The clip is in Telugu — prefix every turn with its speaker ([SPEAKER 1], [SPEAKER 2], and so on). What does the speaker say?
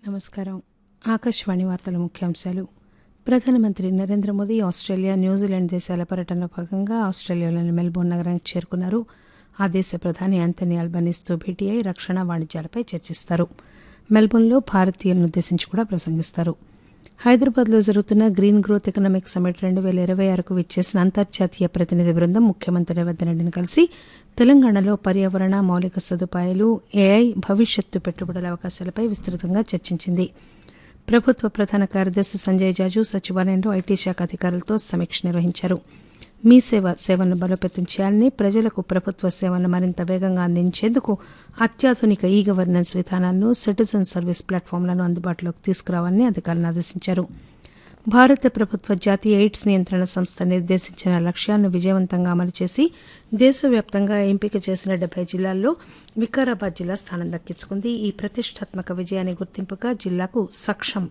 [SPEAKER 1] నమస్కారం ఆకాశవాణి వార్తల ముఖ్యాంశాలు ప్రధానమంత్రి నరేంద్ర మోదీ ఆస్ట్రేలియా న్యూజిలాండ్ దేశాల పర్యటనలో భాగంగా ఆస్ట్రేలియాలోని మెల్బోర్న్ నగరానికి చేరుకున్నారు ఆ దేశ ప్రధాని యాంథనీ అల్బనీస్తో భేటీ అయి రక్షణ వాణిజ్యాలపై చర్చిస్తారు మెల్బోర్న్లో భారతీయులను ఉద్దేశించి కూడా ప్రసంగిస్తారు హైదరాబాద్లో జరుగుతున్న గ్రీన్ గ్రోత్ ఎకనామిక్ సమ్మిట్ రెండు వేల ఇరవై ఆరుకు విచ్చేసిన అంతర్జాతీయ ప్రతినిధి బృందం ముఖ్యమంత్రి రేవంత్ రెడ్డిని కలిసి తెలంగాణలో పర్యావరణ మౌలిక సదుపాయాలు ఏఐ భవిష్యత్తు పెట్టుబడుల అవకాశాలపై విస్తృతంగా చర్చించింది ప్రభుత్వ ప్రధాన కార్యదర్శి సంజయ్ జాజు సచివాలయంలో ఐటీ శాఖ అధికారులతో సమీక్ష నిర్వహించారు మీ సేవ సేవలను బలోపేతం చేయాలని ప్రజలకు ప్రభుత్వ సేవలను మరింత వేగంగా అందించేందుకు అత్యాధునిక ఈ గవర్నెన్స్ విధానాలను సిటిజన్ సర్వీస్ ప్లాట్ఫామ్లను అందుబాటులోకి తీసుకురావాలని అధికారులను ఆదేశించారు భారత ప్రభుత్వ జాతీయ ఎయిడ్స్ నియంత్రణ సంస్థ నిర్దేశించిన లక్ష్యాలను విజయవంతంగా అమలు చేసి దేశవ్యాప్తంగా ఎంపిక చేసిన డెబ్బై జిల్లాల్లో వికారాబాద్ జిల్లా స్థానం దక్కించుకుంది ఈ ప్రతిష్టాత్మక విజయాన్ని గుర్తింపుగా జిల్లాకు సక్షం